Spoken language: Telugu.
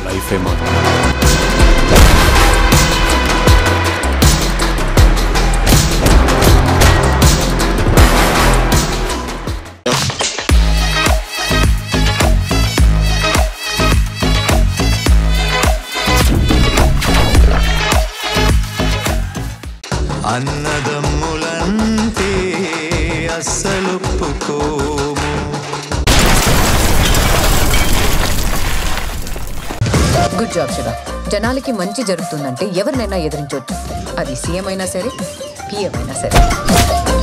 లైఫే మాత్రం అన్నదమ్ములంటే అస్సలొప్పుకోము గుడ్ జాబ్ శివ జనాలకి మంచి జరుగుతుందంటే ఎవరినైనా ఎదిరించవచ్చు అది సీఎం అయినా సరే పిఎం అయినా సరే